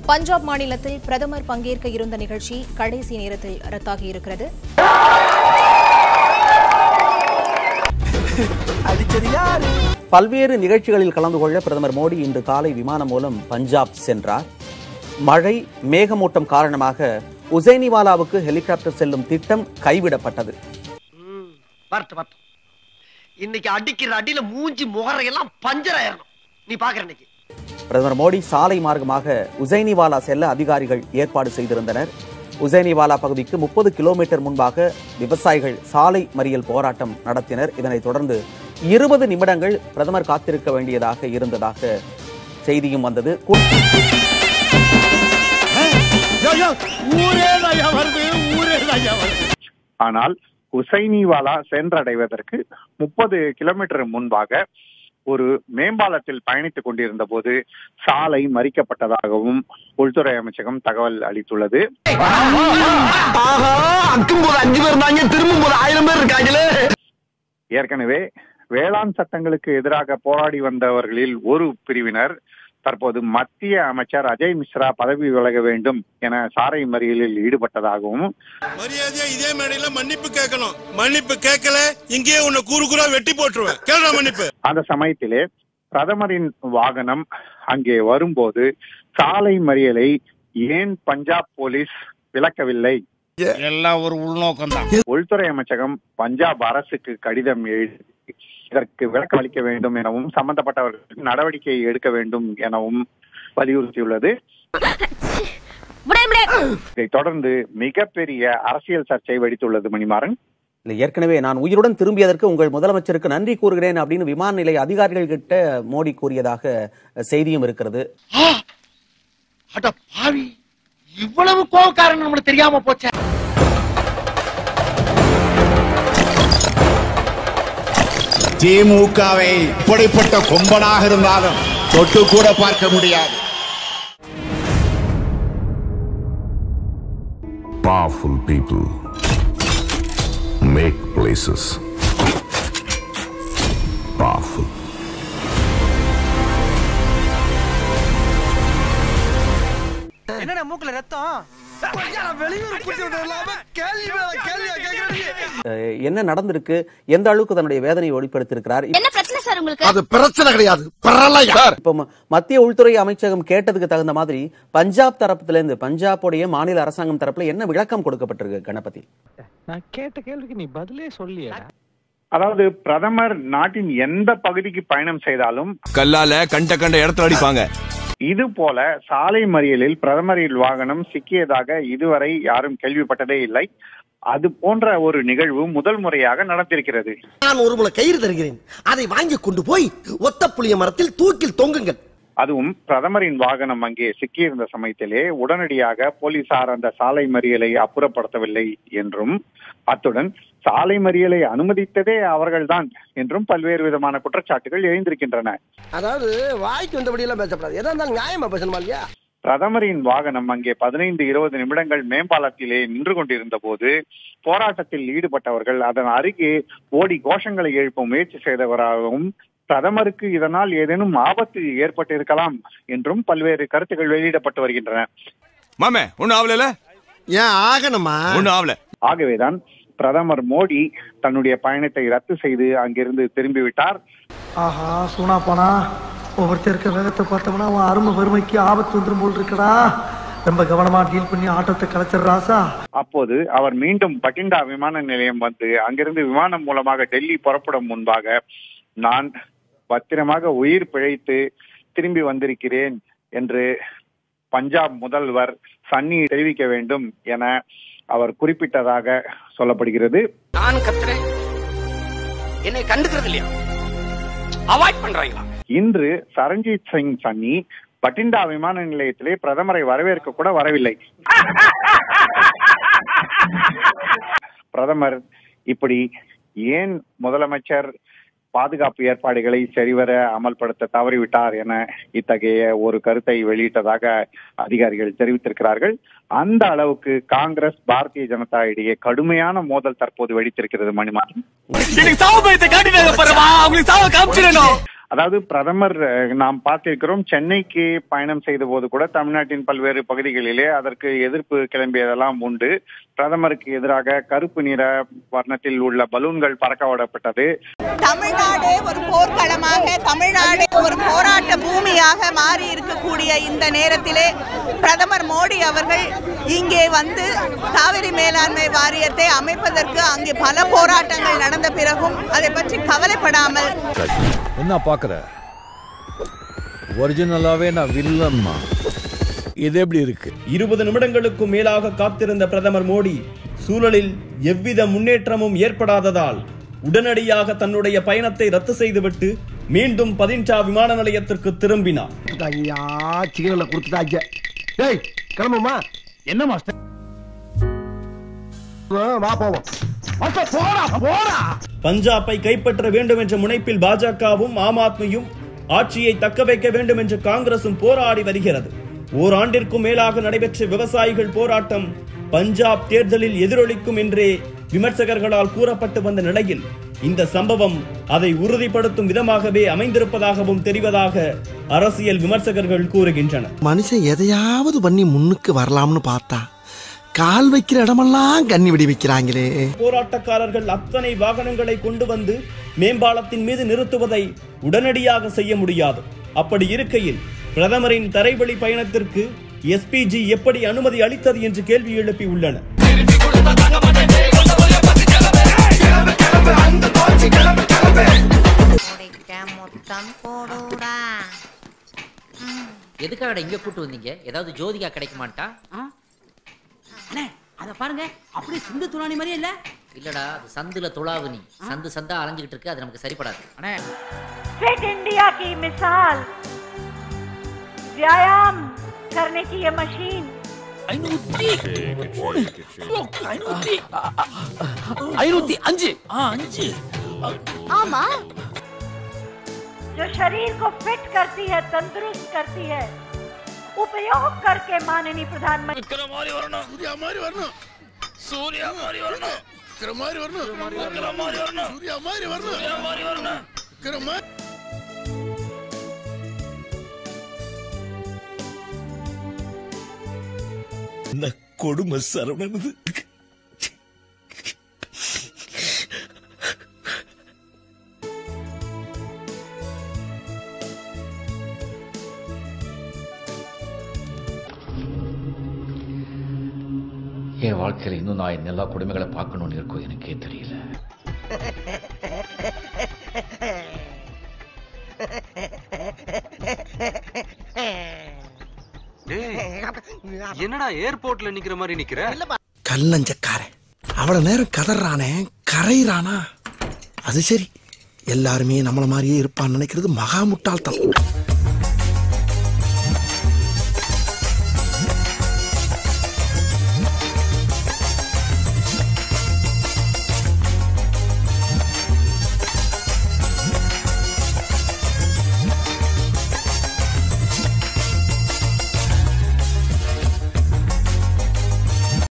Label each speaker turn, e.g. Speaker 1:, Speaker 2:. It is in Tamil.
Speaker 1: பஞ்சாப் மாநிலத்தில் பிரதமர் பங்கேற்க இருந்த நிகழ்ச்சி கடைசி நேரத்தில் ரத்தாகியிருக்கிறது
Speaker 2: பல்வேறு நிகழ்ச்சிகளில் கலந்து கொள்ள பிரதமர் மோடி இன்று காலை விமானம் மூலம் பஞ்சாப் சென்றார் மழை மேகமூட்டம் காரணமாக உசைனிவாலாவுக்கு ஹெலிகாப்டர் செல்லும் திட்டம் கைவிடப்பட்டது
Speaker 3: வரட்டு வரட்டும் இன்னைக்கு அடிக்கிற அடியில மூஞ்சி முகரையெல்லாம் பஞ்சர் ஆயிரணும் நீ பாக்குற இன்னைக்கு
Speaker 2: பிரதமர் மோடி சாலை மார்க்கமாக உசைனிவாலா செல்ல அதிகாரிகள் ஏற்பாடு செய்திருந்தனர் உசைனிவாலா பகுதிக்கு முப்பது கிலோமீட்டர் முன்பாக விவசாயிகள் சாலை மறியல் போராட்டம் நடத்தினர் இதனைத் தொடர்ந்து இருபது நிமிடங்கள் பிரதமர் காத்திருக்க வேண்டியதாக இருந்ததாக செய்தியும் வந்தது கு-
Speaker 4: ஆனால் உசைனிவாலா சென்றடைவதற்கு முப்பது கிலோமீட்டர் முன்பாக ஒரு மேம்பாலத்தில் பயணித்துக் கொண்டிருந்த போது சாலை மறிக்கப்பட்டதாகவும் உள்துறை அமைச்சகம் தகவல் அளித்துள்ளது
Speaker 3: அக்கும் போது அஞ்சு பேர் இருந்தாங்க திரும்பும் போது ஆயிரம் பேர் இருக்காங்களே
Speaker 4: ஏற்கனவே வேளாண் சட்டங்களுக்கு எதிராக போராடி வந்தவர்களில் ஒரு பிரிவினர் தற்போது மத்திய அமைச்சர் அஜய் மிஸ்ரா பதவி விலக வேண்டும் என சாலை மறியலில் ஈடுபட்டதாகவும்
Speaker 5: மரியாதையா இதே மேடையில மன்னிப்பு கேட்கணும் மன்னிப்பு கேட்கல இங்கேயே உன்னை கூறு கூறா வெட்டி போட்டுருவேன் கேள்றா மன்னிப்பு
Speaker 4: அந்த சமயத்திலே பிரதமரின் வாகனம் அங்கே வரும்போது சாலை மறியலை ஏன் பஞ்சாப் போலீஸ் விளக்கவில்லை
Speaker 5: எல்லாம் ஒரு உள்நோக்கம் தான்
Speaker 4: உள்துறை அமைச்சகம் பஞ்சாப் அரசுக்கு கடிதம் எழுதி இதற்கு விளக்கம் அளிக்க வேண்டும் எனவும் சம்பந்தப்பட்டவர்களுக்கு நடவடிக்கை எடுக்க வேண்டும் எனவும் வலியுறுத்தியுள்ளது இதைத் தொடர்ந்து மிகப்பெரிய அரசியல் சர்ச்சை வெடித்துள்ளது மணிமாறன்
Speaker 2: இல்லை, ஏற்கனவே நான் உயிருடன் திரும்பியதற்கு உங்கள் முதலமைச்சருக்கு நன்றி கூறுகிறேன் அப்படின்னு விமான நிலைய அதிகாரிகள் கிட்ட மோடி கூறியதாக செய்தியும் இருக்கிறது
Speaker 3: அட பாவி இவ்வளவு கோவக்காரன் நம்மளுக்கு தெரியாம போச்சே
Speaker 6: திமுகவை இப்படிப்பட்ட கொம்பனாக இருந்தாலும் தொட்டு கூட பார்க்க முடியாது
Speaker 7: Powerful people make places powerful.
Speaker 3: என்னடா மூக்குல ரத்தம் வெளியூர் கூட்டி இல்லாம கேள்வி மேல கேள்வியா கேக்குறீங்க
Speaker 2: அஹ், என்ன நடந்திருக்கு எந்த அளவுக்கு தன்னுடைய வேதனையை வெளிப்படுத்தியிருக்கிறார்
Speaker 8: என்ன பிரச்சனை சார் உங்களுக்கு
Speaker 6: அது பிரச்சனை கிடையாது பிரளயம்
Speaker 2: இப்போ ம- மத்திய உள்துறை அமைச்சகம் கேட்டதுக்கு தகுந்த மாதிரி பஞ்சாப் தரப்புல இருந்து பஞ்சாபுடைய மாநில அரசாங்கம் தரப்புல என்ன விளக்கம் கொடுக்கப்பட்டிருக்கு கணபதி
Speaker 9: நான் கேட்ட கேள்விக்கு நீ பதிலே சொல்லியா
Speaker 4: அதாவது பிரதமர் நாட்டின் எந்த பகுதிக்கு பயணம் செய்தாலும்
Speaker 5: கல்லால கண்ட கண்ட இடத்துல அடிப்பாங்க
Speaker 4: இது போல சாலை மறியலில் பிரதமரின் வாகனம் சிக்கியதாக இதுவரை யாரும் கேள்விப்பட்டதே இல்லை அது போன்ற ஒரு நிகழ்வு முதல் முறையாக நடந்திருக்கிறது
Speaker 3: நான் ஒரு முளை கயிறு தருகிறேன் அதை வாங்கி கொண்டு போய் ஒத்த புளிய மரத்தில் தூக்கில் தொங்குங்கள்
Speaker 4: அதுவும் பிரதமரின் வாகனம் அங்கே சிக்கியிருந்த சமயத்திலே உடனடியாக போலீசார் அந்த சாலை மறியலை அப்புறப்படுத்தவில்லை என்றும் அத்துடன் சாலை மறியலை அனுமதித்ததே அவர்கள்தான் என்றும் பல்வேறு விதமான குற்றச்சாட்டுகள் எழுந்திருக்கின்றன
Speaker 3: அதாவது வாய்க்கு வந்தபடி எல்லாம் பேசப்படாது எதா இருந்தாலும் நியாயமா பேசணுமா இல்லையா
Speaker 4: பிரதமரின் வாகனம் அங்கே பதினைந்து இருபது நிமிடங்கள் மேம்பாலத்திலே நின்று கொண்டிருந்த போது போராட்டத்தில் ஈடுபட்டவர்கள் அதன் அருகே ஓடி கோஷங்களை எழுப்ப முயற்சி செய்தவராகவும் பிரதமருக்கு இதனால் ஏதேனும் ஆபத்து ஏற்பட்டிருக்கலாம் என்றும் பல்வேறு கருத்துக்கள் வெளியிடப்பட்டு வருகின்றன
Speaker 5: மாமே ஒண்ணு ஆவல
Speaker 3: ஏன் ஆகணுமா
Speaker 5: ஒண்ணு ஆவல
Speaker 4: ஆகவேதான் பிரதமர் மோடி தன்னுடைய பயணத்தை ரத்து செய்து அங்கிருந்து திரும்பிவிட்டார்
Speaker 10: ஆஹா சூனா போனா ஒவ்வொருத்தர் இருக்க வேகத்தை பார்த்தோம்னா அவன் அருமை வறுமைக்கு ஆபத்து வந்துடும் போல் இருக்கடா ரொம்ப கவனமா டீல் பண்ணி ஆட்டத்தை கலைச்சிடுறாசா
Speaker 4: அப்போது அவர் மீண்டும் பட்டிண்டா விமான நிலையம் வந்து அங்கிருந்து விமானம் மூலமாக டெல்லி புறப்படும் முன்பாக நான் பத்திரமாக உயிர் பிழைத்து திரும்பி வந்திருக்கிறேன் என்று பஞ்சாப் முதல்வர் சன்னி தெரிவிக்க வேண்டும் என அவர் குறிப்பிட்டதாக சொல்லப்படுகிறது
Speaker 3: நான் கத்துறேன் என்னை கண்டுக்கிறது இல்லையா அவாய்ட் பண்றீங்களா
Speaker 4: இன்று சரண்ஜீத் சிங் சன்னி பட்டிண்டா விமான நிலையத்திலே பிரதமரை வரவேற்க கூட வரவில்லை பிரதமர் இப்படி ஏன் முதலமைச்சர் பாதுகாப்பு ஏற்பாடுகளை சரிவர அமல்படுத்த தவறிவிட்டார் என இத்தகைய ஒரு கருத்தை வெளியிட்டதாக அதிகாரிகள் தெரிவித்திருக்கிறார்கள் அந்த அளவுக்கு காங்கிரஸ் பாரதிய ஜனதா இடையே கடுமையான மோதல் தற்போது வெடித்திருக்கிறது மணிமாறன்
Speaker 3: எனக்கு சாவு பயத்தை காட்டினாங்க பாருமா அவங்களுக்கு சாவ காமிச்சிடணும்
Speaker 4: அதாவது பிரதமர் அஹ், நாம் பார்த்திருக்கிறோம் சென்னைக்கு பயணம் செய்த போது கூட தமிழ்நாட்டின் பல்வேறு பகுதிகளிலே அதற்கு எதிர்ப்பு கிளம்பியதெல்லாம் உண்டு பிரதமருக்கு எதிராக கருப்பு நிற வர்ணத்தில் உள்ள பலூன்கள் பறக்க விடப்பட்டது
Speaker 8: தமிழ்நாடு ஒரு போர்க்களமாக தமிழ்நாடு ஒரு போராட்ட பூமியாக மாறி இருக்கக்கூடிய இந்த நேரத்திலே பிரதமர் மோடி அவர்கள் இங்கே வந்து காவிரி மேலாண்மை வாரியத்தை அமைப்பதற்கு அங்கே பல போராட்டங்கள் நடந்த பிறகும் அதை பற்றி கவலைப்படாமல்
Speaker 11: என்ன பாக்குற ஒரிஜினலாவே நான் வில்லன்மா இது எப்படி இருக்கு
Speaker 12: இருபது நிமிடங்களுக்கும் மேலாக காத்திருந்த பிரதமர் மோடி சூழலில் எவ்வித முன்னேற்றமும் ஏற்படாததால் உடனடியாக தன்னுடைய பயணத்தை ரத்து செய்துவிட்டு மீண்டும் பதின்சா விமான நிலையத்திற்கு திரும்பினார்
Speaker 10: ஐயா சிக்கனில் கொடுத்துட்டாங்க டேய் கிளம்புமா என்ன மாஸ்டர் வா போவோம் மாஸ்டர் போடா போடா
Speaker 12: பஞ்சாபை கைப்பற்ற வேண்டும் என்ற முனைப்பில் பாஜகவும் ஆம் ஆத்மியும் ஆட்சியை தக்க வைக்க வேண்டும் என்று காங்கிரசும் போராடி வருகிறது ஓராண்டிற்கும் மேலாக நடைபெற்ற விவசாயிகள் போராட்டம் பஞ்சாப் தேர்தலில் எதிரொலிக்கும் என்றே விமர்சகர்களால் கூறப்பட்டு வந்த நிலையில் இந்த சம்பவம் அதை உறுதிப்படுத்தும் விதமாகவே அமைந்திருப்பதாகவும் தெரிவதாக அரசியல் விமர்சகர்கள் கூறுகின்றனர்
Speaker 13: மனுஷன் எதையாவது பண்ணி முன்னுக்கு வரலாம்னு பார்த்தா கால் வைக்கிற இடமெல்லாம் கண்ணி விடி வைக்கிறாங்களே
Speaker 12: போராட்டக்காரர்கள் அத்தனை வாகனங்களை கொண்டு வந்து மேம்பாலத்தின் மீது நிறுத்துவதை உடனடியாக செய்ய முடியாது அப்படி இருக்கையில் பிரதமரின் தரைவழி பயணத்திற்கு எஸ்பிஜி எப்படி அனுமதி அளித்தது என்று கேள்வி எழுப்பியுள்ளனர்
Speaker 14: எதுக்காக இங்க கூட்டு வந்தீங்க ஏதாவது ஜோதிகா கிடைக்குமாட்டா
Speaker 15: அண்ணே அத பாருங்க அப்படியே சிந்து துளானி மாதிரியே இல்ல
Speaker 14: இல்லடா அது சந்துல துளாவு நீ சந்து சந்தா அலைஞ்சுகிட்டு இருக்கு அது நமக்கு சரிப்படாது
Speaker 15: அண்ணே
Speaker 16: फिट इंडिया की मिसाल व्यायाम करने की ये मशीन
Speaker 15: ஐநூத்தி அஞ்சு அஞ்சு
Speaker 16: आमा जो शरीर को फिट करती है तंदुरुस्त करती है उपयोग करके माननीय प्रधानमंत्री
Speaker 5: சூர்யா மாதிரி வரணும் சூர்யா மாதிரி வரணும் இருக்கிற மாதிரி வரணும் இருக்கிற மாதிரி வரணும் சூர்யா மாதிரி வரணும் சூர்யா மாதிரி வரணும் இருக்கிற மாதிரி
Speaker 17: இந்த கொடுமை சரவணனது
Speaker 18: என் வாழ்க்கையில் இன்னும் நான் என் எல்லா கொடுமைகளை பார்க்கணும்னு இருக்கும் எனக்கே தெரியல
Speaker 19: என்னடா ஏர்போர்ட்ல நிக்கிற மாதிரி நிக்கிற
Speaker 13: கல்லஞ்சக்காரன் அவ்வளவு நேரம் கதறானே கரையிறானா அது சரி எல்லாருமே நம்மள மாதிரியே இருப்பான்னு நினைக்கிறது மகா முட்டாள்தனம்